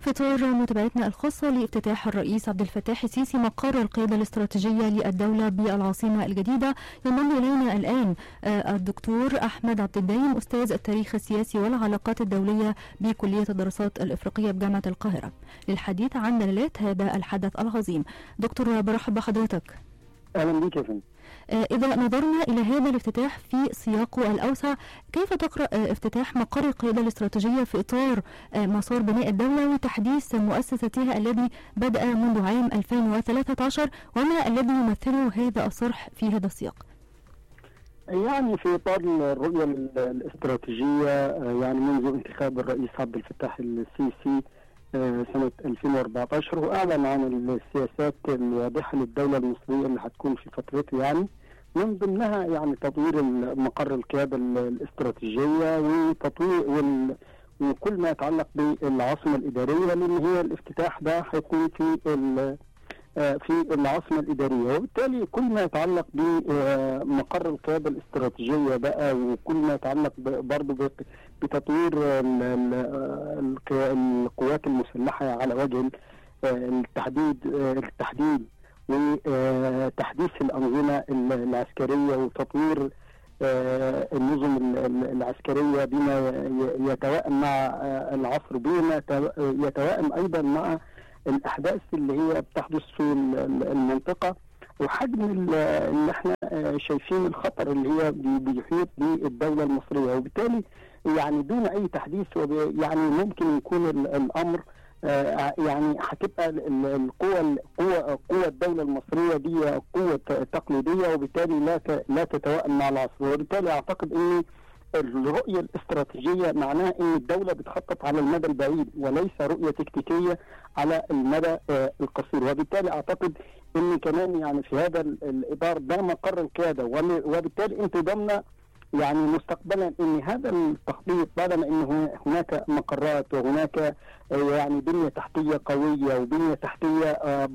في إطار متابعتنا الخاصة لافتتاح الرئيس عبد الفتاح السيسي مقر القيادة الاستراتيجية للدولة بالعاصمة الجديدة ينضم إلينا الآن الدكتور أحمد عبد الدايم أستاذ التاريخ السياسي والعلاقات الدولية بكلية الدراسات الإفريقية بجامعة القاهرة للحديث عن دلالات هذا الحدث العظيم دكتور برحب بحضرتك اهلا بك يا فندم إذا نظرنا إلى هذا الافتتاح في سياقه الأوسع كيف تقرأ افتتاح مقر القيادة الاستراتيجية في إطار مسار بناء الدولة وتحديث مؤسستها الذي بدأ منذ عام 2013 وما الذي يمثله هذا الصرح في هذا السياق؟ يعني في اطار الرؤيه الاستراتيجيه يعني منذ انتخاب الرئيس عبد الفتاح السيسي سنة 2014 وأعلن عن السياسات الواضحة للدولة المصرية اللي هتكون في فترته يعني من ضمنها يعني تطوير مقر القيادة الاستراتيجية وتطوير وال وكل ما يتعلق بالعاصمة الإدارية لأن هي الافتتاح ده هيكون في في العاصمة الإدارية وبالتالي كل ما يتعلق بمقر القيادة الاستراتيجية بقى وكل ما يتعلق برضه بتطوير القوات المسلحة على وجه التحديد التحديد وتحديث الأنظمة العسكرية وتطوير النظم العسكرية بما يتوائم مع العصر بما يتوائم أيضا مع الاحداث اللي هي بتحدث في المنطقه وحجم اللي احنا شايفين الخطر اللي هي بيحيط بالدوله المصريه وبالتالي يعني دون اي تحديث يعني ممكن يكون الامر يعني هتبقى القوة قوة قوة الدولة المصرية دي قوة تقليدية وبالتالي لا لا تتوائم مع العصر وبالتالي اعتقد ان الرؤية الاستراتيجية معناها ان الدولة بتخطط على المدى البعيد وليس رؤية تكتيكية على المدى القصير وبالتالي اعتقد ان كمان يعني في هذا الاطار ده مقر القيادة وبالتالي انت ضمن يعني مستقبلا ان هذا التخطيط طالما ان هناك مقرات وهناك يعني بنيه تحتيه قويه وبنيه تحتيه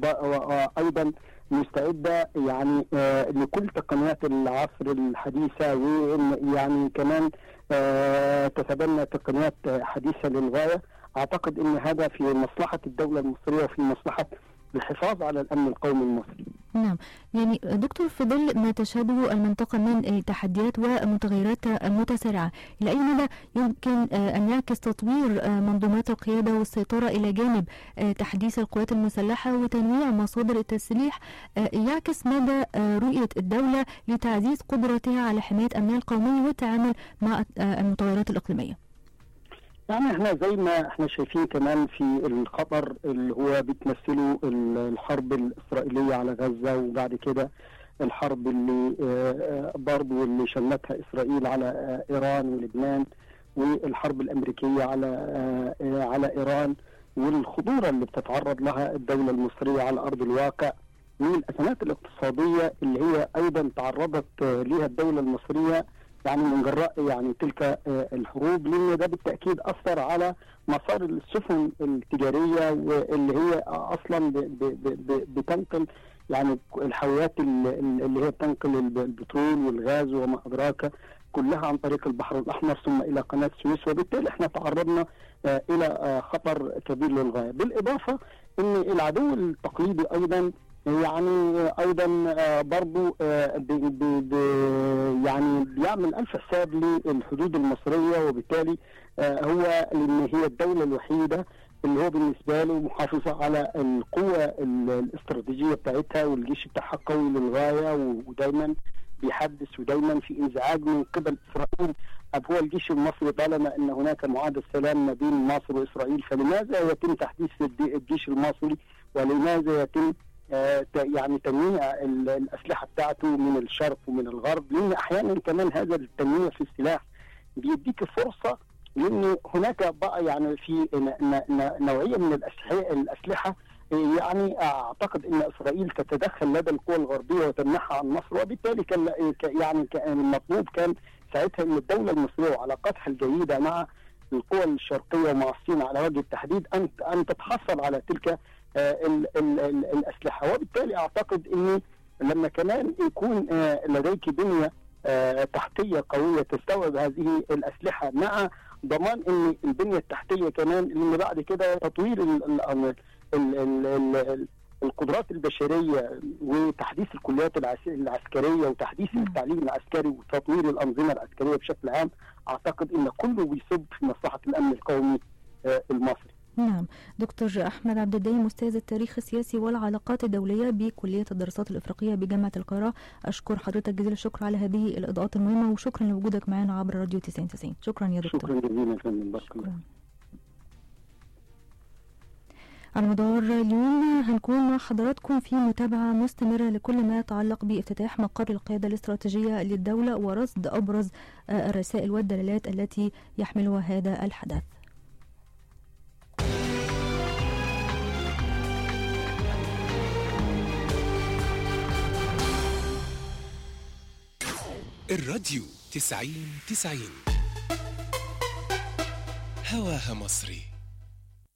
ايضا مستعدة يعني آه لكل تقنيات العصر الحديثة ويعني كمان آه تتبنى تقنيات حديثة للغاية أعتقد أن هذا في مصلحة الدولة المصرية وفي مصلحة الحفاظ على الامن القومي المصري. نعم، يعني دكتور في ظل ما تشهده المنطقه من تحديات ومتغيرات متسارعه، الى اي مدى يمكن ان يعكس تطوير منظومات القياده والسيطره الى جانب تحديث القوات المسلحه وتنويع مصادر التسليح يعكس مدى رؤيه الدوله لتعزيز قدرتها على حمايه امنها القومي والتعامل مع المتغيرات الاقليميه؟ يعني احنا زي ما احنا شايفين كمان في الخطر اللي هو بتمثله الحرب الاسرائيليه على غزه وبعد كده الحرب اللي برضه اللي شنتها اسرائيل على ايران ولبنان والحرب الامريكيه على على ايران والخطوره اللي بتتعرض لها الدوله المصريه على ارض الواقع والازمات الاقتصاديه اللي هي ايضا تعرضت لها الدوله المصريه يعني من جراء يعني تلك الحروب لان ده بالتاكيد اثر على مسار السفن التجاريه واللي هي اصلا بتنقل يعني الحاويات اللي هي بتنقل البترول والغاز وما ادراك كلها عن طريق البحر الاحمر ثم الى قناه السويس وبالتالي احنا تعرضنا الى خطر كبير للغايه بالاضافه ان العدو التقليدي ايضا يعني ايضا برضو يعني بيعمل الف حساب للحدود المصريه وبالتالي هو لان هي الدوله الوحيده اللي هو بالنسبه له محافظه على القوه الاستراتيجيه بتاعتها والجيش بتاعها قوي للغايه ودايما بيحدث ودايما في انزعاج من قبل اسرائيل هو الجيش المصري طالما ان هناك معاهده سلام ما بين مصر واسرائيل فلماذا يتم تحديث الجيش المصري ولماذا يتم آه يعني تنويع الاسلحه بتاعته من الشرق ومن الغرب لان احيانا كمان هذا التنويع في السلاح بيديك فرصه لان هناك بقى يعني في نوعيه من الاسلحه الاسلحه يعني اعتقد ان اسرائيل تتدخل لدى القوى الغربيه وتمنحها عن مصر وبالتالي كان يعني كان المطلوب كان ساعتها ان الدوله المصريه وعلاقاتها الجيده مع القوى الشرقيه ومع الصين على وجه التحديد ان ان تتحصل على تلك ال ال ال الاسلحه وبالتالي اعتقد ان لما كمان يكون لديك بنيه تحتيه قويه تستوعب هذه الاسلحه مع ضمان ان البنيه التحتيه كمان اللي بعد كده تطوير ال ال ال ال القدرات البشريه وتحديث الكليات العسكريه وتحديث التعليم العسكري وتطوير الانظمه العسكريه بشكل عام اعتقد ان كله بيصب في مصلحه الامن القومي المصري. نعم دكتور أحمد عبد الدايم أستاذ التاريخ السياسي والعلاقات الدولية بكلية الدراسات الإفريقية بجامعة القاهرة أشكر حضرتك جزيل الشكر على هذه الإضاءات المهمة وشكرا لوجودك معنا عبر راديو 90 شكرا يا دكتور شكرا جزيلا يا فندم شكرا على مدار اليوم هنكون مع حضراتكم في متابعة مستمرة لكل ما يتعلق بافتتاح مقر القيادة الاستراتيجية للدولة ورصد أبرز الرسائل والدلالات التي يحملها هذا الحدث الراديو تسعين تسعين هواها مصري